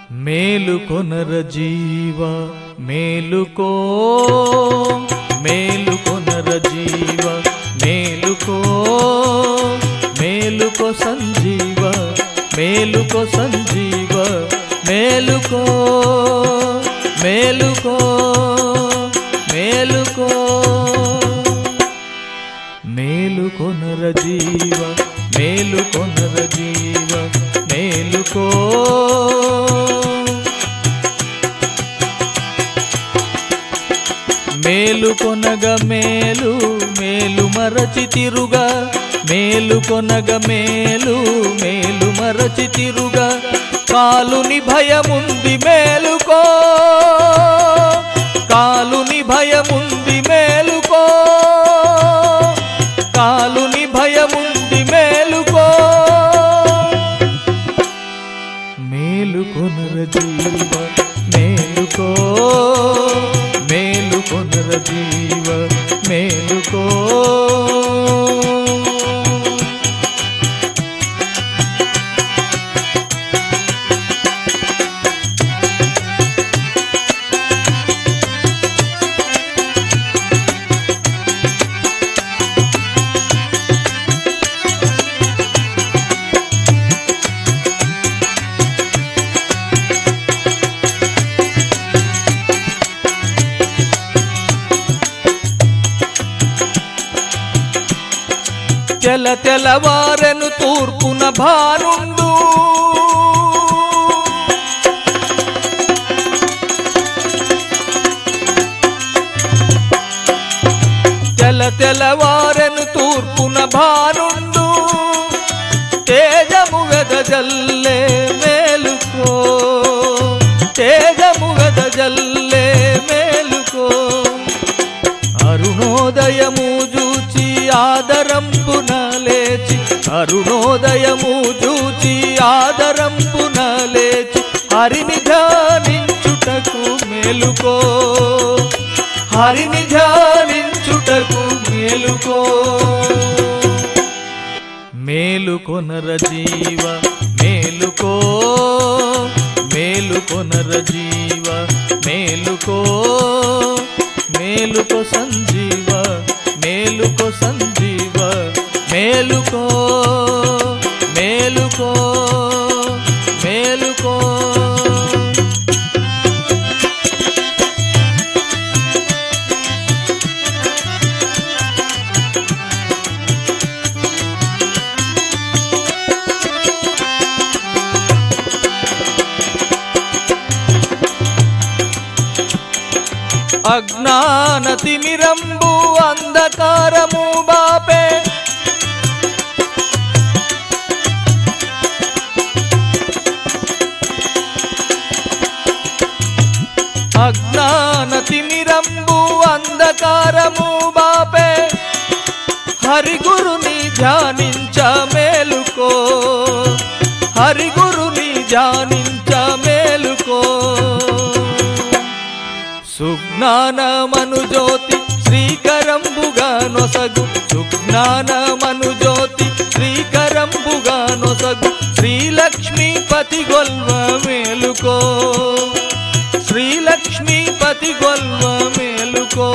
మేలుకొనర జీవ మేలుకో మేలుకొనర జీవ మేలుకో మేలుకో సంజీవ మేలుకో సంజీవ మేలుకో మేలుకో మేలుకో మేలుకొనర జీవ మేలుకొనర జీవ మేలుకో మేలుకొనగ మేలు మేలు మరచి తిరుగా మేలుకొనగ మేలు మేలు మరచి తిరుగా కాలుని భయముంది మేలుకో కాలుని భయముంది మేలుకో కాలుని భయముంది మేలుకో మేలుకొనర జీవ మేలుకో మేలుకొనర జీవ మేలుకో తెల తెలవారెను తూర్పున భానుండు తెల తెలవారెను తూర్పున భానుండు తేజము వెదజల్లే మేలుకో తేజము వెదజల్లే మేలుకో అరుణోదయము చూచి ఆదరంపున లేచి అరుణోదయము చూచి ఆదరంపున లేచి హరిని ధ్యానించుటకు మేలుకో హరిని ధ్యానించుటకు మేలుకో మేలుకొనర జీవ మేలుకో మేలుకొనర జీవ మేలుకో మేలుకో సంజీవ మేలుకో సంజీవ మేలుకో మేలుకో మేలుకో అజ్ఞాన తిమిరంబు అంధకారము బాపే అజ్ఞాన తిమిరంబు అంధకారము బాపే హరిగురుని ధ్యానించ మేలుకో హరిగురుని ధ్యానించ మేలుకో సుజ్ఞానమను జ్యోతి శ్రీకరంబుగా నొసగు సుజ్ఞానమను జ్యోతి శ్రీకరంబుగా నొసగు శ్రీలక్ష్మీపతి గొల్వ మేలుకో శ్రీలక్ష్మీపతి గొల్వ మేలుకో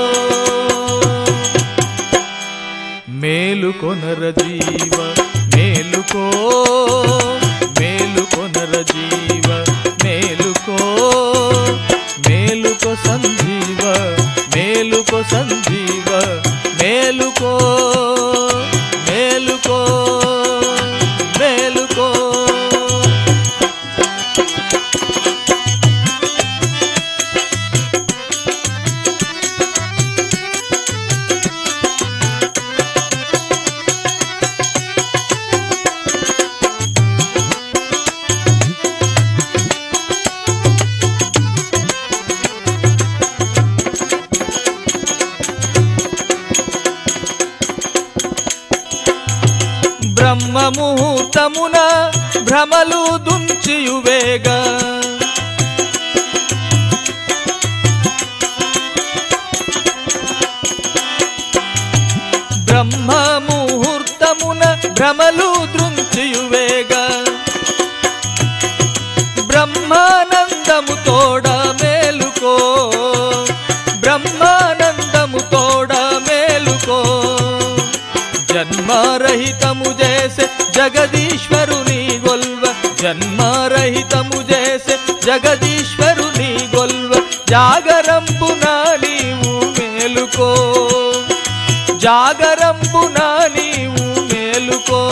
మేలుకొనర జీవ మేలుకో మేలుకొనర జీవ మేలుకో మేలుకో సంజీవ మేలుకో సంజీవ మేలుకో మేలుకో మేలుకో బ్రహ్మ ముహూర్తమున భ్రమలు దుంచియువేగా బ్రహ్మ ముహూర్తమున భ్రమలు దృంచియువేగా బ్రహ్మ జన్మరహితము చేసే జగదీశ్వరుని గొల్వ జన్మరహితము చేసే జగదీశ్వరుని గొల్వ జాగరంబున నీవు మేలుకో జాగరంబున నీవు మేలుకో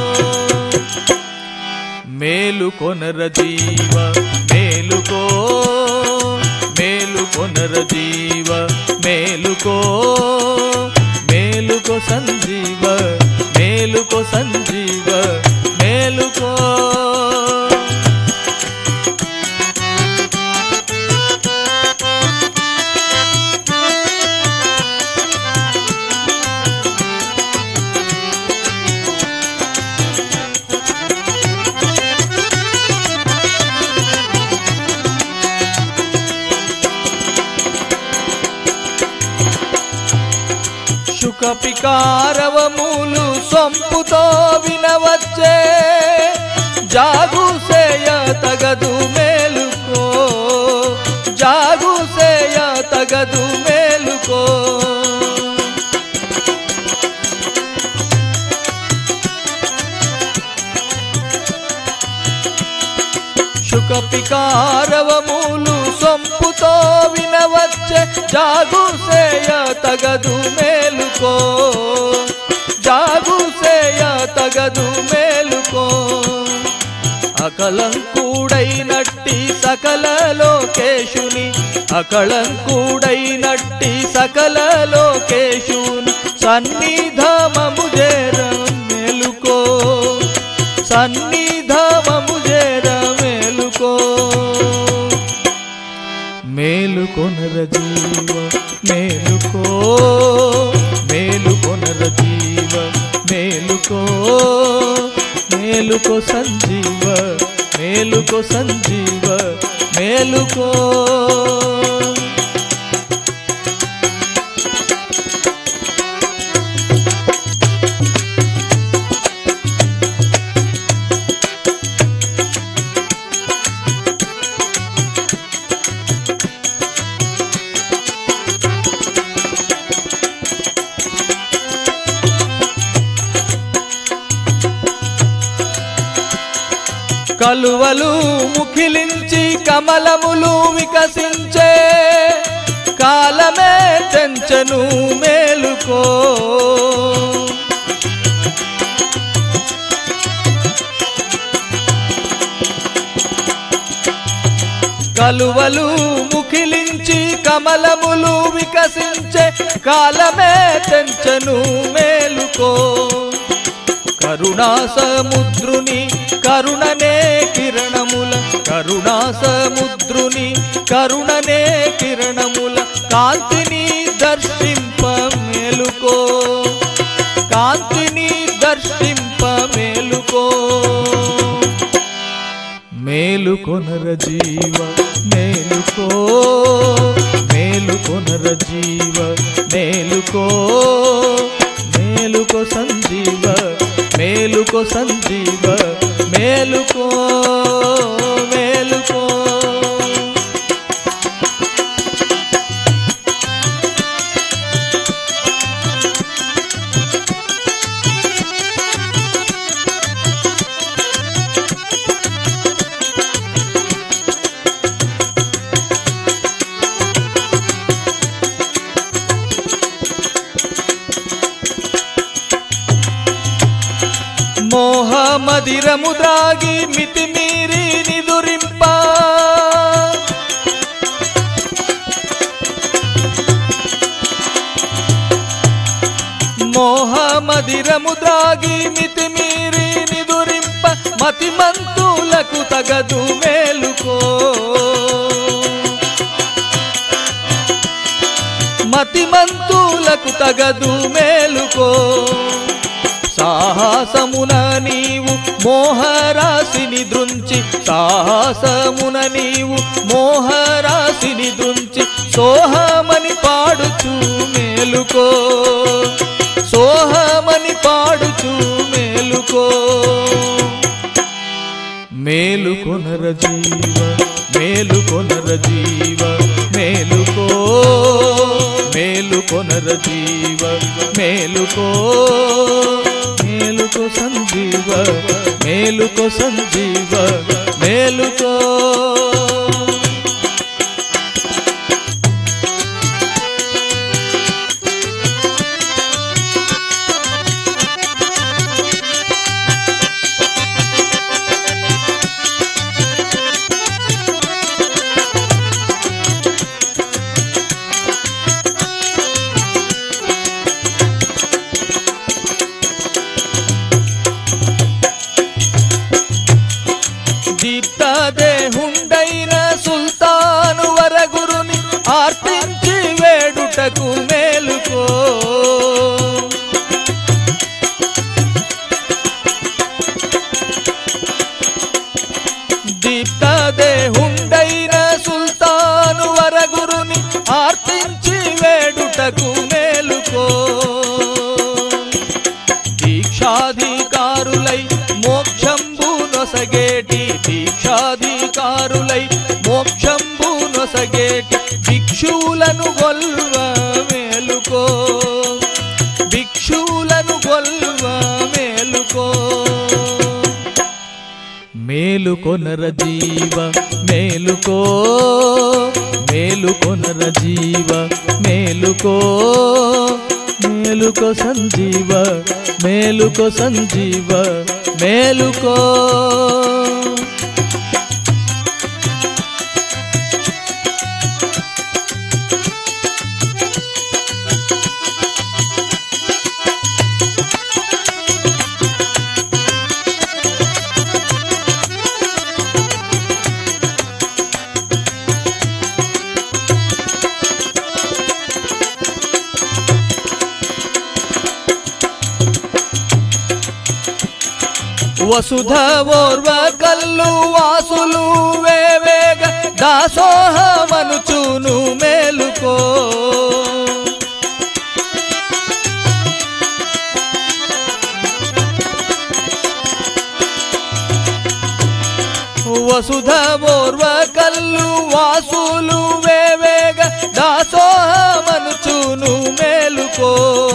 మేలుకొనర జీవ మేలుకో మేలుకొనర జీవ మేలుకో మేలుకో సంజీవ మేలుకో సంజీవ మేలుకో శుకపికారవములు సొంపుతో వినవచ్చే జాగు సేయ తగదు మేలుకో జాగు సేయ తగదు మేలుకో శుకపికారవములు సొంపుతో వినవచ్చే జాగు సేయ తగదు మేలుకో జాగు సేయ తగదు మేలుకో అకలంకూడైనట్టి సకల లోకేశుని అకళంకుడైనట్టి సకల లోకేశుని సన్నిధమము చేర మేలుకో సన్నిధమము చేర మేలుకో మేలుకొనర జీవ మేలుకో మేలుకొనర జీవ మేలుకో మేలుకో సంజీవ మేలుకో సంజీవ మేలుకో కలువలు ముఖిలించి కమలములు వికసించే కాలమే చెంచను మేలుకో కలువలు ముఖిలించి కమలములు వికసించే కాలమే తెంచను మేలుకో కరుణా సముద్రుని కరుణనే కిరణముల కరుణా సముద్రుని కరుణనే కిరణముల కాంతిని దర్శింప మేలుకో కాంతిని దర్శింప మేలుకో మేలుకొనర జీవ మేలుకో మేలుకొనర జీవ మేలుకో మేలుకో సంజీవ మేలుకో సంజీవ మేలుకో మేలుకో మోహమదిరము ద్రాగి మితిమీరి నిదురింప మోహమదిరము ద్రాగి మితిమీరి నిదురింప మతిమంతులకు తగదు మేలుకో మతిమంతులకు తగదు మేలుకో సాహసమున నీవు మోహరాశిని దృంచి సాహసమున నీవు మోహరాశిని దృంచి సోహమని పాడుచు మేలుకో సోహమని పాడుచు మేలుకో మేలుకొనర జీవ మేలుకొనర జీవ మేలుకో మేలుకొనర జీవ మేలుకో సంజీవ మేలుకో సంజీవ మేలుకో దీప్తదేహుండైన సుల్తాను వరగురుని ఆర్తించి వేడుటకు మేలుకో దీప్తదేహుండైన సుల్తాను వరగురుని ఆర్తించి వేడుటకు మేలుకో దీక్షాధికారులై మోక్షంబు నొసగేటి దీక్షాధికారులై మోక్షంబు నొసగేటి భిక్షువులను గొల్వ మేలుకో భిక్షువులను గొల్వ మేలుకో మేలుకొనర జీవ మేలుకో మేలుకొనర జీవ మేలుకో మేలుకో సంజీవ మేలుకో సంజీవ మేలుకో వసుధ ఓర్వ కల్లు వాసులు వేవేగ దాసోహమనుచును మేలుకో వసుధ ఓర్వ కల్లు వాసులు వేవేగ దాసోహమనుచును మేలుకో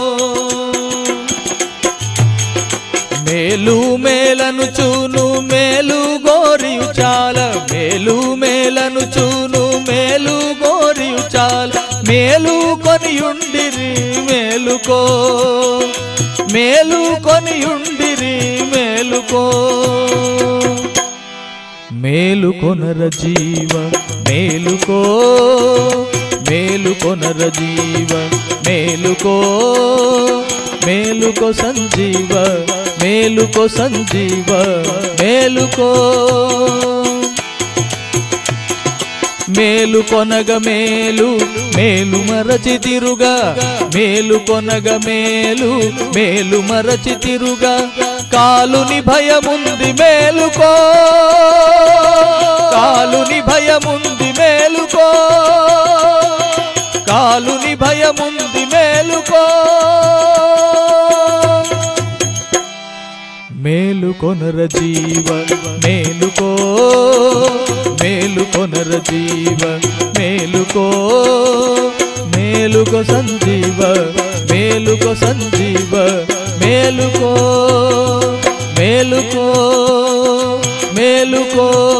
మేలు మేలను చూను మేలు గోరియు చాల మేలు మేలను చూను మేలు గోరియు చాల మేలు కొనియుండిరి మేలుకో మేలు కొనియుండిరి మేలుకో మేలు కొనర జీవ మేలుకో మేలు కొనర జీవ మేలుకో మేలుకో సంజీవ మేలుకో సంజీవ మేలుకో మేలు కొనగ మేలు మేలు మరచి తిరుగా మేలు కొనగ మేలు మేలు మరచి తిరుగా కాలుని భయముంది మేలుకో కాలుని భయముంది మేలుకో కాలుని భయముంది మేలుకో మేలు కొనర జీవ మేలుకో మేలు కొనర జీవ మేలుకో మేలుకో సంజీవ మేలుకో సంజీవ మేలుకో మేలుకో మేలుకో